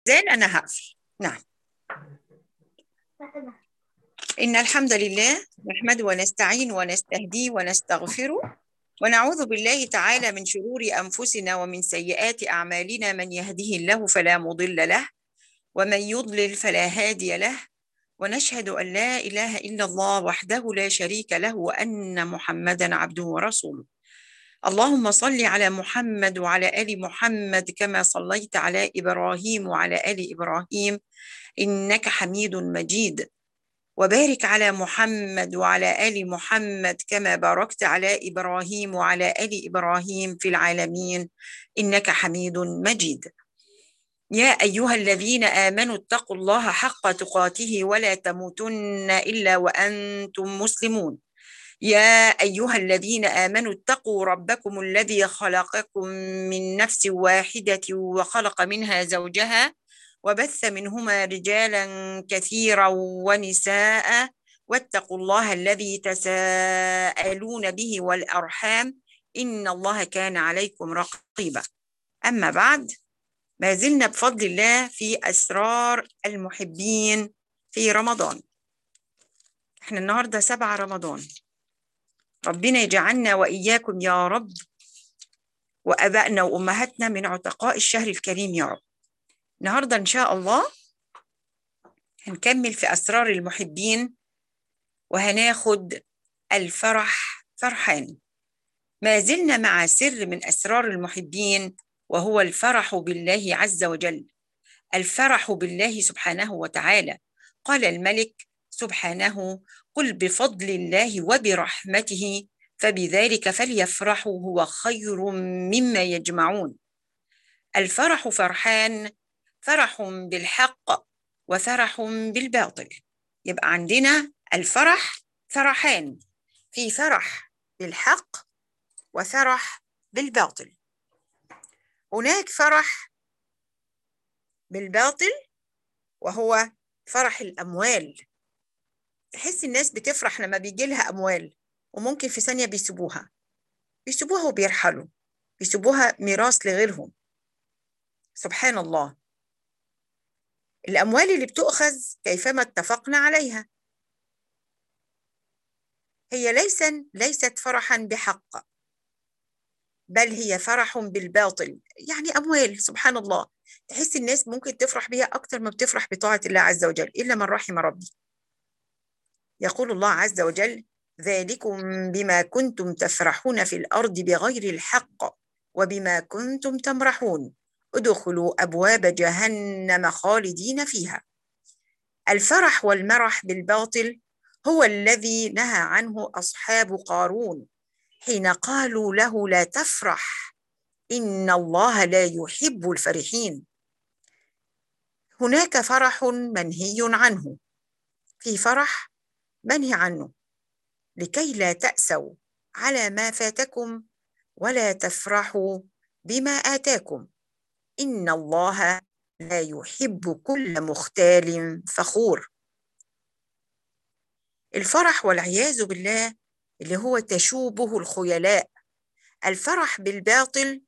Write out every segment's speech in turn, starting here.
زين أنا هقفل نعم إن الحمد لله نحمده ونستعين ونستهديه ونستغفره ونعوذ بالله تعالى من شرور أنفسنا ومن سيئات أعمالنا من يهده الله فلا مضل له ومن يضلل فلا هادي له ونشهد أن لا إله إلا الله وحده لا شريك له وأن محمدا عبده ورسوله اللهم صل على محمد وعلى آل محمد كما صليت على إبراهيم وعلى آل إبراهيم إنك حميد مجيد وبارك على محمد وعلى آل محمد كما باركت على إبراهيم وعلى آل إبراهيم في العالمين إنك حميد مجيد يا أيها الذين آمنوا اتقوا الله حق تقاته ولا تموتن إلا وأنتم مسلمون يا أيها الذين آمنوا اتقوا ربكم الذي خلقكم من نفس واحدة وخلق منها زوجها وبث منهما رجالا كثيرا ونساء واتقوا الله الذي تساءلون به والأرحام إن الله كان عليكم رقيبا أما بعد ما زلنا بفضل الله في أسرار المحبين في رمضان احنا النهاردة سبعة رمضان ربنا يجعلنا وإياكم يا رب وأبائنا وأمهاتنا من عتقاء الشهر الكريم يا رب النهاردة إن شاء الله هنكمل في أسرار المحبين وهناخد الفرح فرحان ما زلنا مع سر من أسرار المحبين وهو الفرح بالله عز وجل الفرح بالله سبحانه وتعالى قال الملك سبحانه قل بفضل الله وبرحمته فبذلك فليفرحوا هو خير مما يجمعون الفرح فرحان فرح بالحق وفرح بالباطل يبقى عندنا الفرح فرحان في فرح بالحق وفرح بالباطل هناك فرح بالباطل وهو فرح الأموال تحس الناس بتفرح لما بيجي لها أموال وممكن في ثانية بيسيبوها بيسيبوها وبيرحلوا بيسيبوها ميراث لغيرهم سبحان الله الأموال اللي بتؤخذ كيفما اتفقنا عليها هي ليس ليست فرحا بحق بل هي فرح بالباطل يعني أموال سبحان الله تحس الناس ممكن تفرح بها أكثر ما بتفرح بطاعة الله عز وجل إلا من رحم ربي يقول الله عز وجل ذلكم بما كنتم تفرحون في الأرض بغير الحق وبما كنتم تمرحون ادخلوا أبواب جهنم خالدين فيها الفرح والمرح بالباطل هو الذي نهى عنه أصحاب قارون حين قالوا له لا تفرح إن الله لا يحب الفرحين هناك فرح منهي عنه في فرح منهي عنه لكي لا تأسوا على ما فاتكم ولا تفرحوا بما آتاكم إن الله لا يحب كل مختال فخور الفرح والعياذ بالله اللي هو تشوبه الخيلاء الفرح بالباطل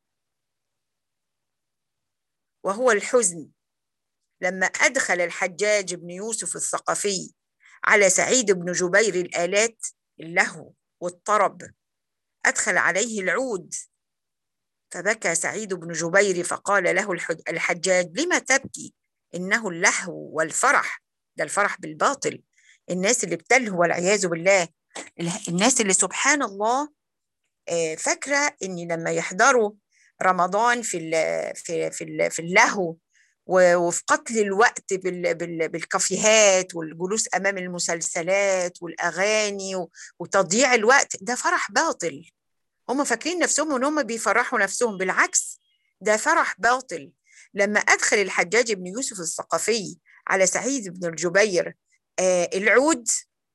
وهو الحزن لما أدخل الحجاج بن يوسف الثقفي على سعيد بن جبير الآلات اللهو والطرب أدخل عليه العود فبكى سعيد بن جبير فقال له الحجاج لما تبكي إنه اللهو والفرح ده الفرح بالباطل الناس اللي بتلهو والعياذ بالله الناس اللي سبحان الله فاكرة إن لما يحضروا رمضان في في في في اللهو وفي قتل الوقت بالكافيهات والجلوس امام المسلسلات والاغاني وتضييع الوقت ده فرح باطل هم فاكرين نفسهم ان هم بيفرحوا نفسهم بالعكس ده فرح باطل لما ادخل الحجاج بن يوسف الثقفي على سعيد بن الجبير آه العود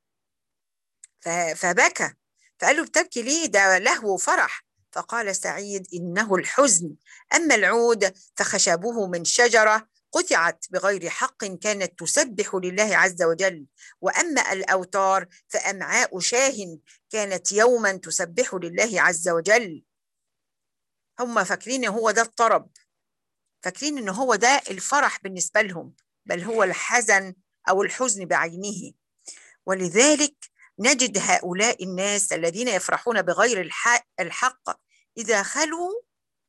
فبكى فقال له بتبكي ليه ده لهو وفرح فقال سعيد إنه الحزن أما العود فخشبه من شجرة قطعت بغير حق كانت تسبح لله عز وجل وأما الأوتار فأمعاء شاه كانت يوما تسبح لله عز وجل هم فاكرين هو ده الطرب فاكرين ان هو ده الفرح بالنسبه لهم بل هو الحزن او الحزن بعينه ولذلك نجد هؤلاء الناس الذين يفرحون بغير الحق, الحق اذا خلوا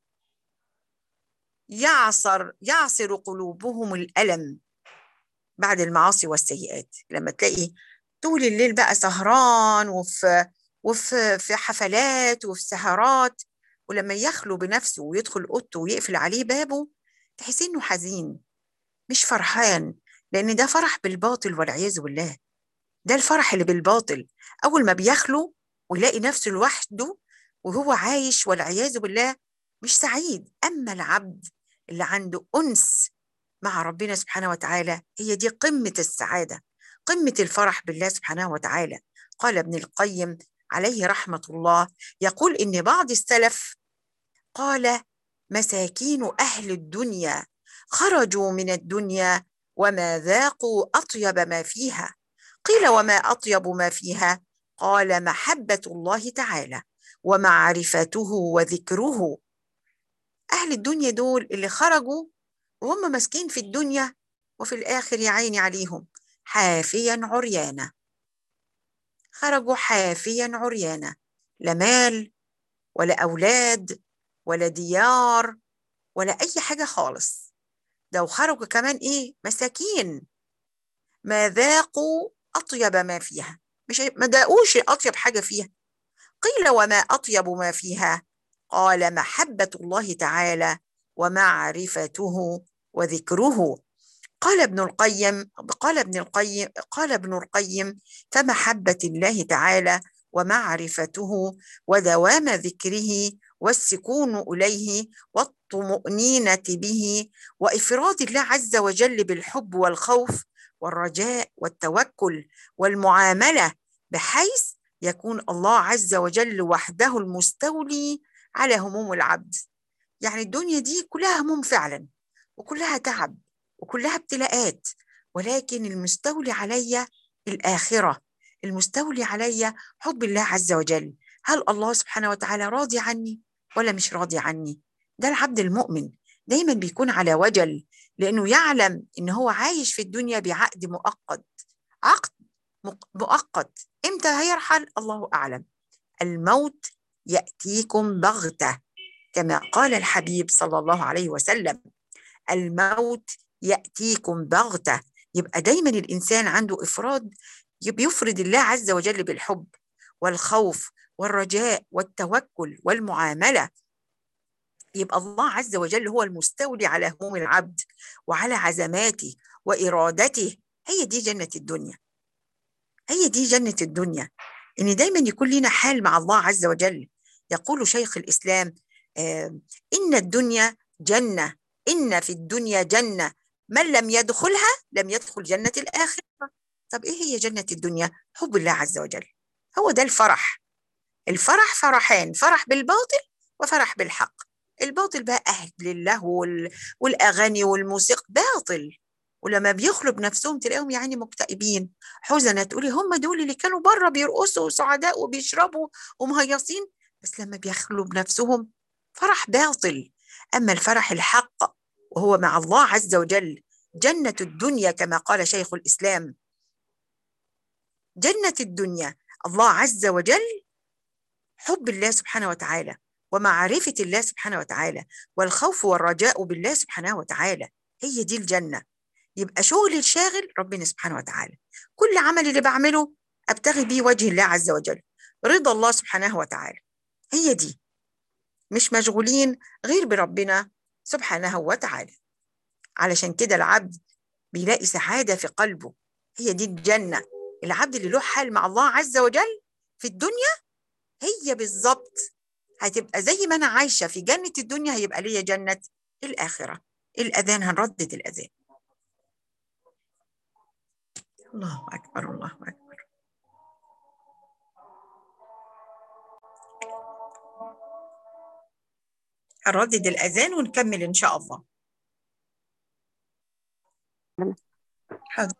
يعصر يعصر قلوبهم الالم بعد المعاصي والسيئات لما تلاقي طول الليل بقى سهران وفي وفي في حفلات وفي سهرات ولما يخلو بنفسه ويدخل اوضته ويقفل عليه بابه تحسي انه حزين مش فرحان لان ده فرح بالباطل والعياذ بالله ده الفرح اللي بالباطل اول ما بيخلو ويلاقي نفسه لوحده وهو عايش والعياذ بالله مش سعيد اما العبد اللي عنده انس مع ربنا سبحانه وتعالى هي دي قمه السعاده قمه الفرح بالله سبحانه وتعالى قال ابن القيم عليه رحمه الله يقول ان بعض السلف قال مساكين اهل الدنيا خرجوا من الدنيا وما ذاقوا اطيب ما فيها قيل وما اطيب ما فيها قال محبه الله تعالى ومعرفته وذكره اهل الدنيا دول اللي خرجوا وهم ماسكين في الدنيا وفي الاخر يا عيني عليهم حافيا عريانا خرجوا حافيا عريانا لا مال ولا اولاد ولا ديار ولا اي حاجه خالص ده وخرجوا كمان ايه مساكين ما ذاقوا اطيب ما فيها مش ما داقوش اطيب حاجه فيها قيل وما اطيب ما فيها قال محبه الله تعالى ومعرفته وذكره قال ابن القيم قال ابن القيم قال ابن القيم فمحبه الله تعالى ومعرفته ودوام ذكره والسكون اليه والطمانينه به وافراد الله عز وجل بالحب والخوف والرجاء والتوكل والمعامله بحيث يكون الله عز وجل وحده المستولي على هموم العبد يعني الدنيا دي كلها هموم فعلا وكلها تعب وكلها ابتلاءات ولكن المستولي علي الاخره المستولي علي حب الله عز وجل هل الله سبحانه وتعالى راضي عني ولا مش راضي عني ده العبد المؤمن دايما بيكون على وجل لانه يعلم ان هو عايش في الدنيا بعقد مؤقت عقد مؤقت امتى هيرحل الله اعلم الموت ياتيكم بغته كما قال الحبيب صلى الله عليه وسلم الموت ياتيكم بغته يبقى دايما الانسان عنده افراد بيفرد الله عز وجل بالحب والخوف والرجاء والتوكل والمعامله يبقى الله عز وجل هو المستولي على هموم العبد وعلى عزماته وارادته هي دي جنه الدنيا هي دي جنه الدنيا ان دايما يكون لنا حال مع الله عز وجل يقول شيخ الاسلام آه ان الدنيا جنه ان في الدنيا جنه من لم يدخلها لم يدخل جنه الاخره طب ايه هي جنه الدنيا حب الله عز وجل هو ده الفرح الفرح فرحان فرح بالباطل وفرح بالحق الباطل بقى أهل لله وال... والأغاني والموسيقى باطل ولما بيخلوا بنفسهم تلاقيهم يعني مكتئبين حزنة تقولي هم دول اللي كانوا بره بيرقصوا سعداء وبيشربوا ومهيصين بس لما بيخلوا بنفسهم فرح باطل أما الفرح الحق وهو مع الله عز وجل جنة الدنيا كما قال شيخ الإسلام جنة الدنيا الله عز وجل حب الله سبحانه وتعالى ومعرفة الله سبحانه وتعالى والخوف والرجاء بالله سبحانه وتعالى هي دي الجنة يبقى شغل الشاغل ربنا سبحانه وتعالى كل عمل اللي بعمله أبتغي بيه وجه الله عز وجل رضا الله سبحانه وتعالى هي دي مش مشغولين غير بربنا سبحانه وتعالى علشان كده العبد بيلاقي سعادة في قلبه هي دي الجنة العبد اللي له حال مع الله عز وجل في الدنيا هي بالظبط هتبقى زي ما انا عايشه في جنه الدنيا هيبقى ليا جنه الاخره الاذان هنردد الاذان الله اكبر الله اكبر هنردد الاذان ونكمل ان شاء الله حاضر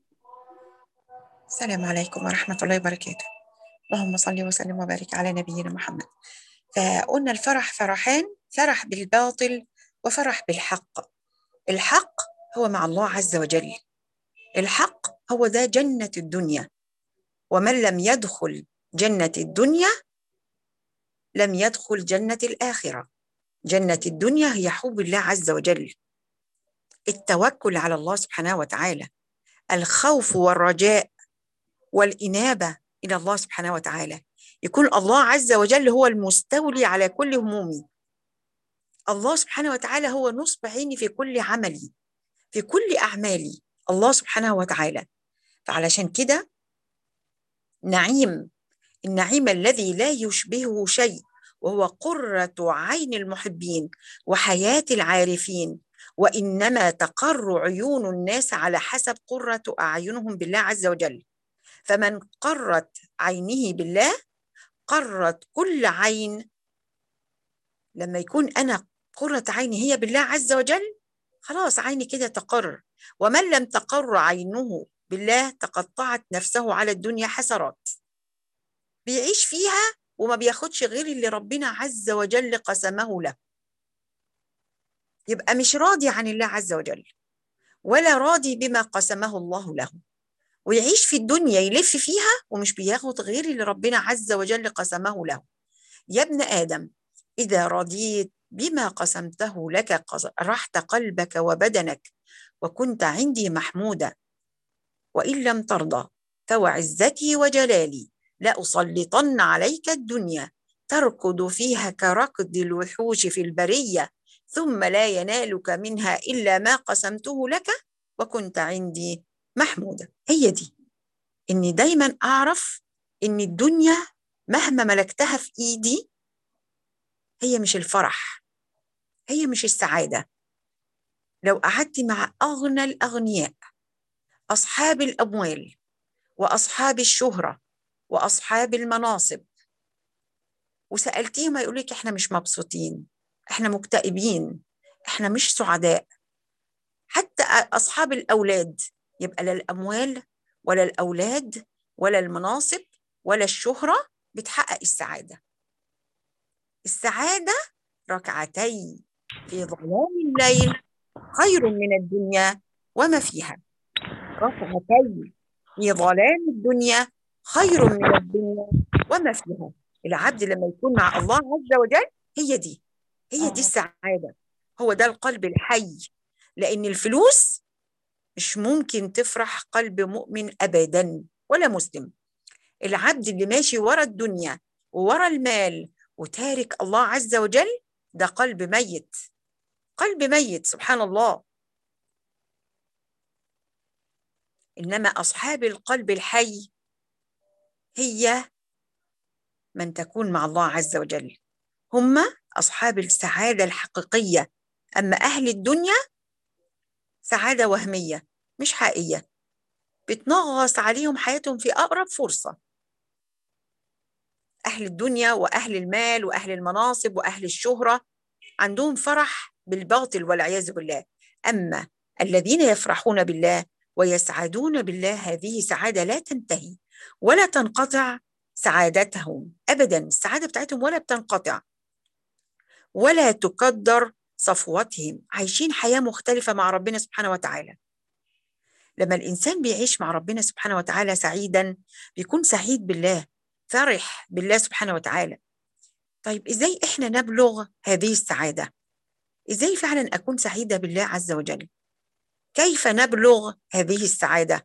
السلام عليكم ورحمه الله وبركاته اللهم صل وسلم وبارك على نبينا محمد فقلنا الفرح فرحان فرح بالباطل وفرح بالحق الحق هو مع الله عز وجل الحق هو ده جنة الدنيا ومن لم يدخل جنة الدنيا لم يدخل جنة الآخرة جنة الدنيا هي حب الله عز وجل التوكل على الله سبحانه وتعالى الخوف والرجاء والإنابة إلى الله سبحانه وتعالى يكون الله عز وجل هو المستولي على كل همومي الله سبحانه وتعالى هو نصب عيني في كل عملي في كل أعمالي الله سبحانه وتعالى فعلشان كده نعيم النعيم الذي لا يشبهه شيء وهو قرة عين المحبين وحياة العارفين وإنما تقر عيون الناس على حسب قرة أعينهم بالله عز وجل فمن قرت عينه بالله قرت كل عين لما يكون أنا قرة عيني هي بالله عز وجل خلاص عيني كده تقر ومن لم تقر عينه بالله تقطعت نفسه على الدنيا حسرات بيعيش فيها وما بياخدش غير اللي ربنا عز وجل قسمه له يبقى مش راضي عن الله عز وجل ولا راضي بما قسمه الله له ويعيش في الدنيا يلف فيها ومش بياخد غير اللي ربنا عز وجل قسمه له يا ابن آدم إذا رضيت بما قسمته لك رحت قلبك وبدنك وكنت عندي محمودا وإن لم ترضى فوعزتي وجلالي لأسلطن عليك الدنيا تركض فيها كركض الوحوش في البرية ثم لا ينالك منها إلا ما قسمته لك وكنت عندي محمودة هي دي إني دايما أعرف إن الدنيا مهما ملكتها في إيدي هي مش الفرح هي مش السعادة لو قعدت مع أغنى الأغنياء أصحاب الأموال وأصحاب الشهرة وأصحاب المناصب وسألتيهم يقول لك إحنا مش مبسوطين إحنا مكتئبين إحنا مش سعداء حتى أصحاب الأولاد يبقى لا الأموال ولا الأولاد ولا المناصب ولا الشهرة بتحقق السعادة السعادة ركعتي في ظلام الليل خير من الدنيا وما فيها ركعتي في ظلام الدنيا خير من الدنيا وما فيها العبد لما يكون مع الله عز وجل هي دي هي دي السعادة هو ده القلب الحي لأن الفلوس مش ممكن تفرح قلب مؤمن أبدا ولا مسلم العبد اللي ماشي ورا الدنيا وورا المال وتارك الله عز وجل ده قلب ميت قلب ميت سبحان الله إنما أصحاب القلب الحي هي من تكون مع الله عز وجل هم أصحاب السعادة الحقيقية أما أهل الدنيا سعادة وهمية مش حقيقية بتنغص عليهم حياتهم في أقرب فرصة أهل الدنيا وأهل المال وأهل المناصب وأهل الشهرة عندهم فرح بالباطل والعياذ بالله أما الذين يفرحون بالله ويسعدون بالله هذه سعادة لا تنتهي ولا تنقطع سعادتهم أبدا السعادة بتاعتهم ولا بتنقطع ولا تقدر صفوتهم عايشين حياة مختلفة مع ربنا سبحانه وتعالى لما الإنسان بيعيش مع ربنا سبحانه وتعالى سعيدا بيكون سعيد بالله فرح بالله سبحانه وتعالى طيب إزاي إحنا نبلغ هذه السعادة إزاي فعلا أكون سعيدة بالله عز وجل كيف نبلغ هذه السعادة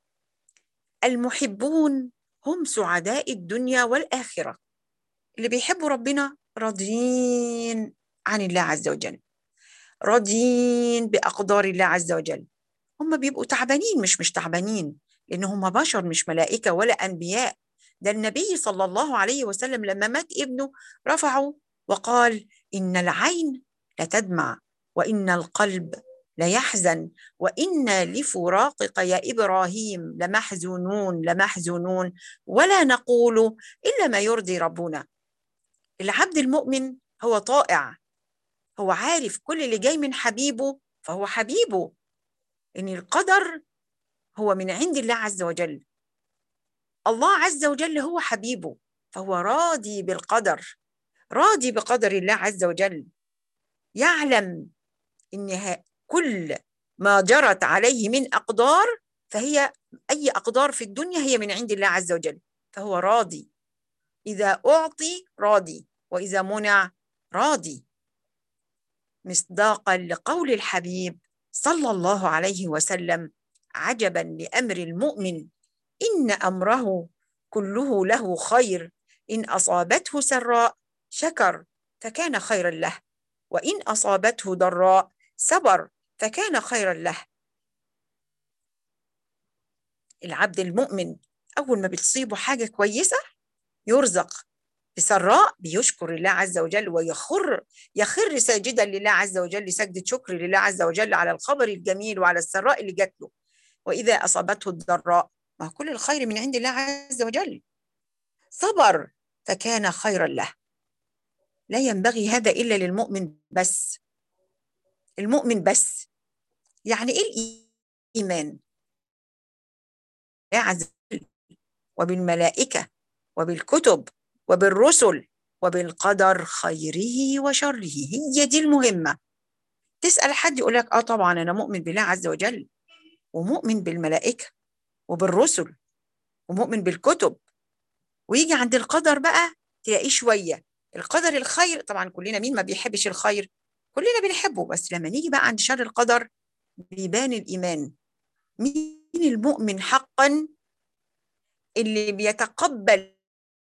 المحبون هم سعداء الدنيا والآخرة اللي بيحبوا ربنا راضيين عن الله عز وجل راضيين بأقدار الله عز وجل هم بيبقوا تعبانين مش مش تعبانين لأن هم بشر مش ملائكة ولا أنبياء ده النبي صلى الله عليه وسلم لما مات ابنه رفعه وقال إن العين لتدمع وإن القلب ليحزن وإنا لفراقك يا إبراهيم لمحزونون لمحزونون ولا نقول إلا ما يرضي ربنا العبد المؤمن هو طائع هو عارف كل اللي جاي من حبيبه فهو حبيبه إن القدر هو من عند الله عز وجل الله عز وجل هو حبيبه فهو راضي بالقدر راضي بقدر الله عز وجل يعلم إن كل ما جرت عليه من أقدار فهي أي أقدار في الدنيا هي من عند الله عز وجل فهو راضي إذا أعطي راضي وإذا منع راضي مصداقا لقول الحبيب صلى الله عليه وسلم عجبا لأمر المؤمن إن أمره كله له خير إن أصابته سراء شكر فكان خيرا له وإن أصابته ضراء صبر فكان خيرا له العبد المؤمن أول ما بتصيبه حاجة كويسة يرزق بسراء بيشكر الله عز وجل ويخر يخر ساجدا لله عز وجل سجدة شكر لله عز وجل على الخبر الجميل وعلى السراء اللي جات له وإذا أصابته الضراء ما كل الخير من عند الله عز وجل صبر فكان خيرا له لا ينبغي هذا إلا للمؤمن بس المؤمن بس يعني إيه الإيمان عز وجل وبالملائكة وبالكتب وبالرسل وبالقدر خيره وشره هي دي المهمة تسأل حد يقول لك آه طبعا أنا مؤمن بالله عز وجل ومؤمن بالملائكة وبالرسل ومؤمن بالكتب ويجي عند القدر بقى تلاقيه شوية القدر الخير طبعا كلنا مين ما بيحبش الخير كلنا بنحبه بس لما نيجي بقى عند شر القدر بيبان الإيمان مين المؤمن حقا اللي بيتقبل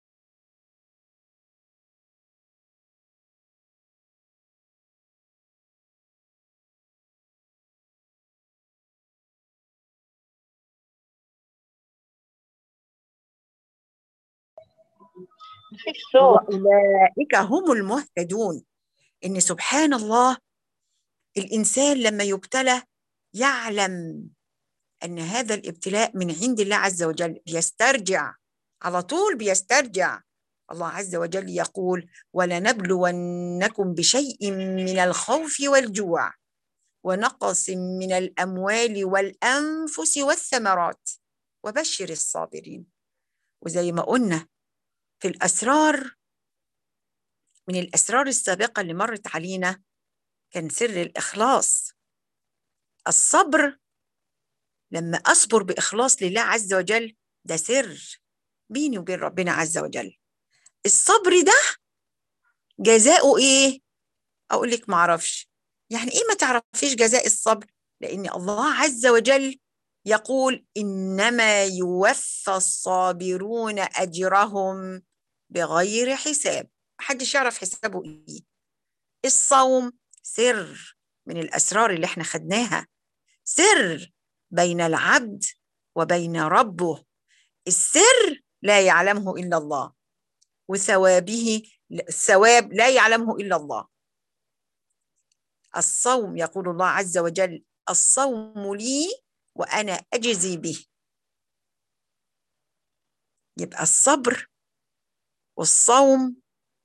مفيش صوت وأولئك هم المهتدون إن سبحان الله الإنسان لما يبتلى يعلم أن هذا الابتلاء من عند الله عز وجل بيسترجع على طول بيسترجع الله عز وجل يقول ولنبلونكم بشيء من الخوف والجوع ونقص من الأموال والأنفس والثمرات وبشر الصابرين وزي ما قلنا في الأسرار من الأسرار السابقة اللي مرت علينا كان سر الإخلاص الصبر لما أصبر بإخلاص لله عز وجل ده سر بيني وبين ربنا عز وجل الصبر ده جزاؤه إيه؟ أقول لك معرفش يعني إيه ما تعرفيش جزاء الصبر؟ لأن الله عز وجل يقول إنما يوفى الصابرون أجرهم بغير حساب محدش يعرف حسابه إيه الصوم سر من الأسرار اللي احنا خدناها سر بين العبد وبين ربه السر لا يعلمه إلا الله وثوابه الثواب لا يعلمه إلا الله الصوم يقول الله عز وجل الصوم لي وأنا أجزي به يبقى الصبر والصوم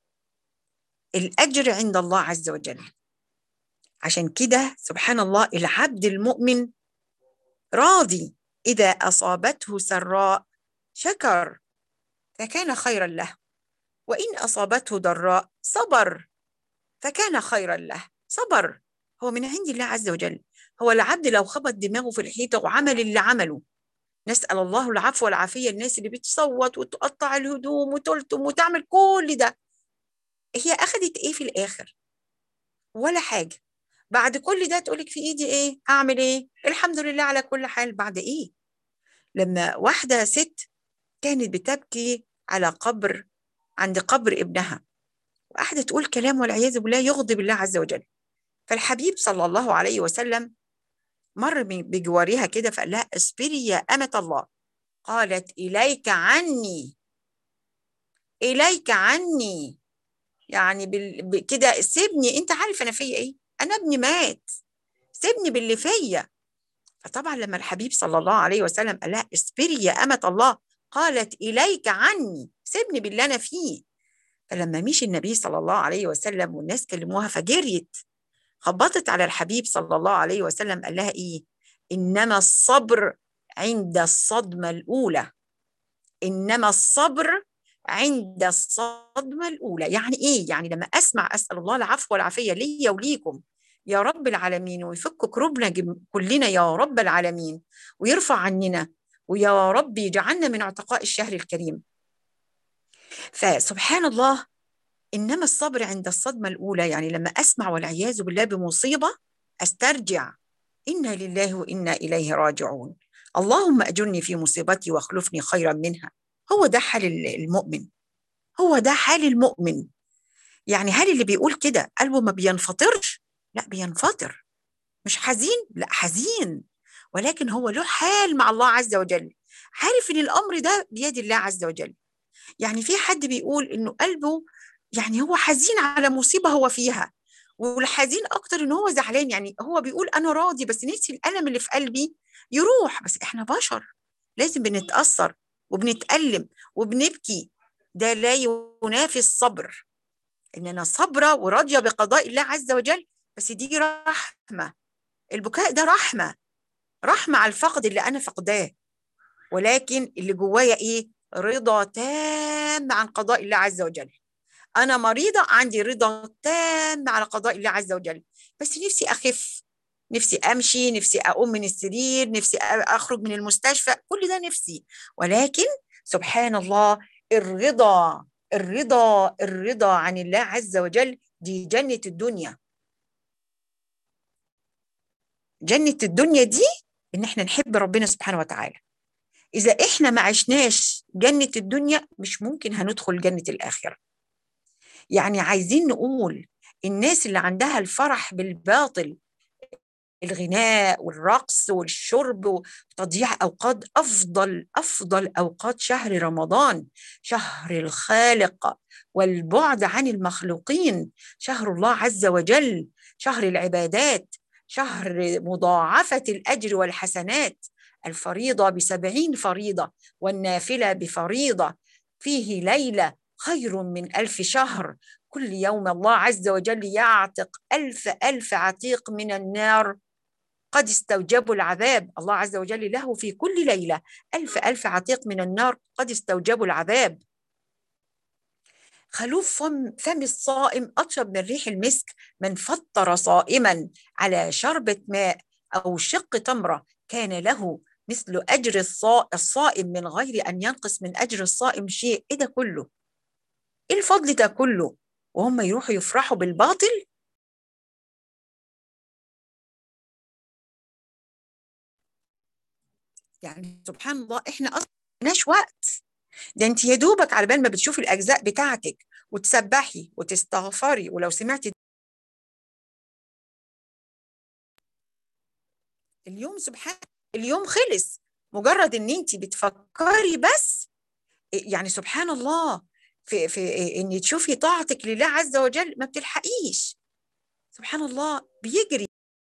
الأجر عند الله عز وجل عشان كده سبحان الله العبد المؤمن راضي إذا أصابته سراء شكر فكان خيرا له وإن أصابته ضراء صبر فكان خيرا له صبر هو من عند الله عز وجل هو العبد لو خبط دماغه في الحيطة وعمل اللي عمله نسأل الله العفو والعافية الناس اللي بتصوت وتقطع الهدوم وتلتم وتعمل كل ده هي أخدت إيه في الآخر ولا حاجة بعد كل ده تقولك في إيدي إيه أعمل إيه الحمد لله على كل حال بعد إيه لما واحدة ست كانت بتبكي على قبر عند قبر ابنها وقاعدة تقول كلام والعياذ بالله يغضب الله عز وجل فالحبيب صلى الله عليه وسلم مر بجوارها كده فقال لها اصبري يا أمة الله قالت إليك عني إليك عني يعني بال... كده سيبني أنت عارف أنا فيا إيه أنا ابني مات سيبني باللي فيا فطبعا لما الحبيب صلى الله عليه وسلم قال لها اصبري يا أمة الله قالت إليك عني سيبني باللي أنا فيه فلما مشي النبي صلى الله عليه وسلم والناس كلموها فجريت خبطت على الحبيب صلى الله عليه وسلم قال لها ايه انما الصبر عند الصدمه الاولى انما الصبر عند الصدمه الاولى يعني ايه يعني لما اسمع اسال الله العفو والعافيه ليا وليكم يا رب العالمين ويفك كروبنا كلنا يا رب العالمين ويرفع عننا ويا رب يجعلنا من عتقاء الشهر الكريم فسبحان الله انما الصبر عند الصدمه الاولى يعني لما اسمع والعياذ بالله بمصيبه استرجع انا لله وانا اليه راجعون اللهم اجرني في مصيبتي واخلفني خيرا منها هو ده حال المؤمن هو ده حال المؤمن يعني هل اللي بيقول كده قلبه ما بينفطرش لا بينفطر مش حزين لا حزين ولكن هو له حال مع الله عز وجل عارف ان الامر ده بيد الله عز وجل يعني في حد بيقول انه قلبه يعني هو حزين على مصيبه هو فيها والحزين اكتر ان هو زعلان يعني هو بيقول انا راضي بس نفسي الالم اللي في قلبي يروح بس احنا بشر لازم بنتاثر وبنتالم وبنبكي ده لا ينافي الصبر ان انا صابره وراضيه بقضاء الله عز وجل بس دي رحمه البكاء ده رحمه رحمه على الفقد اللي انا فقداه ولكن اللي جوايا ايه رضا تام عن قضاء الله عز وجل انا مريضه عندي رضا تام على قضاء الله عز وجل بس نفسي اخف نفسي امشي نفسي اقوم من السرير نفسي اخرج من المستشفى كل ده نفسي ولكن سبحان الله الرضا الرضا الرضا عن الله عز وجل دي جنة الدنيا جنة الدنيا دي ان احنا نحب ربنا سبحانه وتعالى اذا احنا ما عشناش جنة الدنيا مش ممكن هندخل جنة الاخرة يعني عايزين نقول الناس اللي عندها الفرح بالباطل الغناء والرقص والشرب وتضييع اوقات افضل افضل اوقات شهر رمضان شهر الخالق والبعد عن المخلوقين شهر الله عز وجل شهر العبادات شهر مضاعفه الاجر والحسنات الفريضه بسبعين فريضه والنافله بفريضه فيه ليله خير من ألف شهر كل يوم الله عز وجل يعتق ألف ألف عتيق من النار قد استوجبوا العذاب الله عز وجل له في كل ليلة ألف ألف عتيق من النار قد استوجبوا العذاب خلوف فم, فم الصائم أطيب من ريح المسك من فطر صائما على شربة ماء أو شق تمرة كان له مثل أجر الصائم من غير أن ينقص من أجر الصائم شيء إيه ده كله إيه الفضل ده كله وهم يروحوا يفرحوا بالباطل يعني سبحان الله احنا اصلا مالناش وقت ده انت يا دوبك على بال ما بتشوفي الاجزاء بتاعتك وتسبحي وتستغفري ولو سمعتي اليوم سبحان اليوم خلص مجرد ان انت بتفكري بس يعني سبحان الله في في ان تشوفي طاعتك لله عز وجل ما بتلحقيش سبحان الله بيجري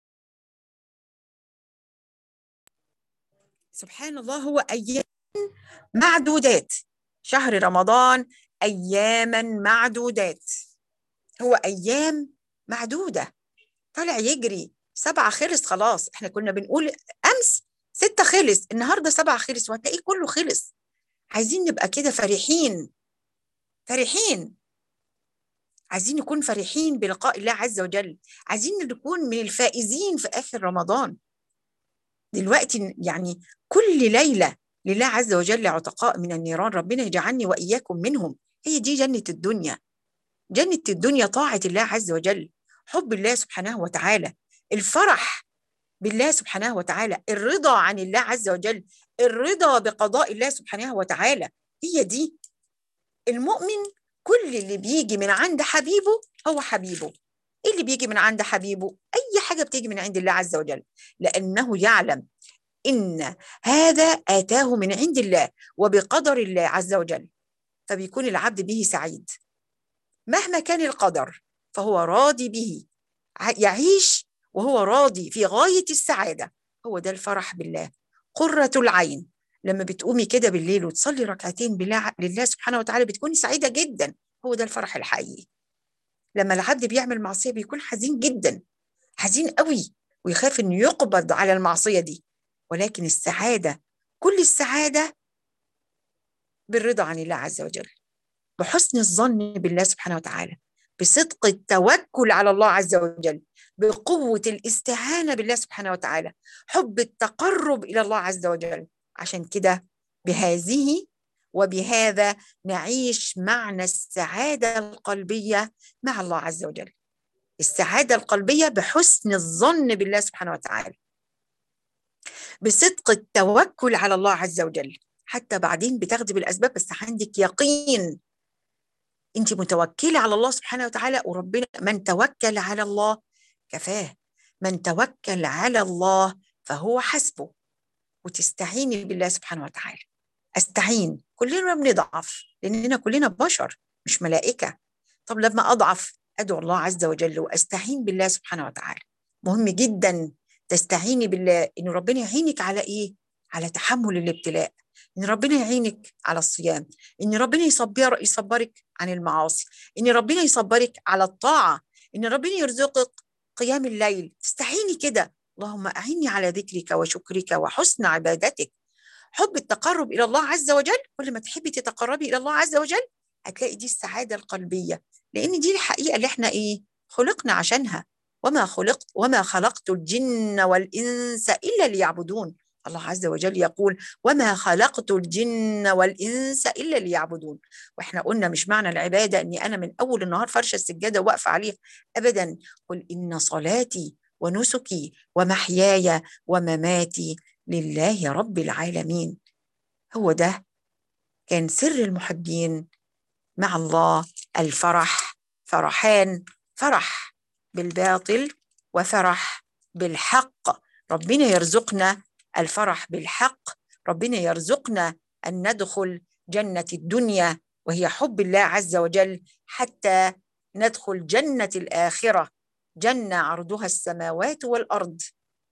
سبحان الله هو أيام معدودات شهر رمضان أياما معدودات هو أيام معدودة طالع يجري سبعة خلص خلاص احنا كنا بنقول أمس ستة خلص النهاردة سبعة خلص وهتلاقيه كله خلص عايزين نبقى كده فرحين فرحين عايزين نكون فرحين بلقاء الله عز وجل عايزين نكون من الفائزين في آخر رمضان دلوقتي يعني كل ليلة لله عز وجل عتقاء من النيران ربنا يجعلني وإياكم منهم هي دي جنة الدنيا جنة الدنيا طاعة الله عز وجل حب الله سبحانه وتعالى الفرح بالله سبحانه وتعالى الرضا عن الله عز وجل الرضا بقضاء الله سبحانه وتعالى هي دي المؤمن كل اللي بيجي من عند حبيبه هو حبيبه ايه اللي بيجي من عند حبيبه اي حاجه بتيجي من عند الله عز وجل لانه يعلم ان هذا اتاه من عند الله وبقدر الله عز وجل فبيكون العبد به سعيد مهما كان القدر فهو راضي به يعيش وهو راضي في غايه السعاده هو ده الفرح بالله قره العين لما بتقومي كده بالليل وتصلي ركعتين بالله لله سبحانه وتعالى بتكوني سعيده جدا هو ده الفرح الحقيقي لما العبد بيعمل معصيه بيكون حزين جدا حزين قوي ويخاف انه يقبض على المعصيه دي ولكن السعاده كل السعاده بالرضا عن الله عز وجل بحسن الظن بالله سبحانه وتعالى بصدق التوكل على الله عز وجل بقوة الاستعانة بالله سبحانه وتعالى حب التقرب إلى الله عز وجل عشان كده بهذه وبهذا نعيش معنى السعادة القلبية مع الله عز وجل السعادة القلبية بحسن الظن بالله سبحانه وتعالى بصدق التوكل على الله عز وجل حتى بعدين بتاخدي بالأسباب بس عندك يقين انت متوكلة على الله سبحانه وتعالى وربنا من توكل على الله كفاه من توكل على الله فهو حسبه وتستعيني بالله سبحانه وتعالى استعين كلنا بنضعف لاننا كلنا بشر مش ملائكه طب لما اضعف ادعو الله عز وجل واستعين بالله سبحانه وتعالى مهم جدا تستعيني بالله ان ربنا يعينك على ايه على تحمل الابتلاء ان ربنا يعينك على الصيام ان ربنا يصبر يصبرك عن المعاصي ان ربنا يصبرك على الطاعه ان ربنا يرزقك قيام الليل تستعيني كده اللهم اعني على ذكرك وشكرك وحسن عبادتك حب التقرب الى الله عز وجل كل ما تحبي تتقربي الى الله عز وجل هتلاقي دي السعاده القلبيه لان دي الحقيقه اللي احنا ايه خلقنا عشانها وما خلقت وما خلقت الجن والانس الا ليعبدون الله عز وجل يقول وما خلقت الجن والانس الا ليعبدون واحنا قلنا مش معنى العباده اني انا من اول النهار فرشه السجاده واقفه عليها ابدا قل ان صلاتي ونسكي ومحياي ومماتي لله رب العالمين هو ده كان سر المحبين مع الله الفرح فرحان فرح بالباطل وفرح بالحق ربنا يرزقنا الفرح بالحق ربنا يرزقنا ان ندخل جنه الدنيا وهي حب الله عز وجل حتى ندخل جنه الاخره جنه عرضها السماوات والارض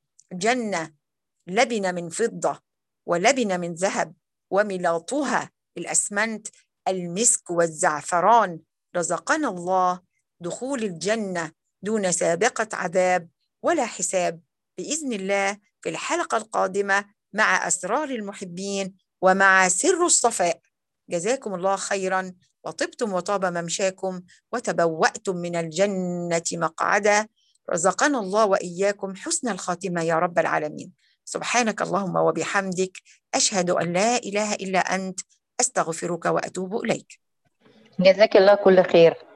جنه لبن من فضه ولبن من ذهب وملاطها الاسمنت المسك والزعفران رزقنا الله دخول الجنه دون سابقه عذاب ولا حساب باذن الله في الحلقه القادمه مع اسرار المحبين ومع سر الصفاء جزاكم الله خيرا وطبتم وطاب ممشاكم وتبوأتم من الجنه مقعدا رزقنا الله واياكم حسن الخاتمه يا رب العالمين سبحانك اللهم وبحمدك اشهد ان لا اله الا انت استغفرك واتوب اليك جزاك الله كل خير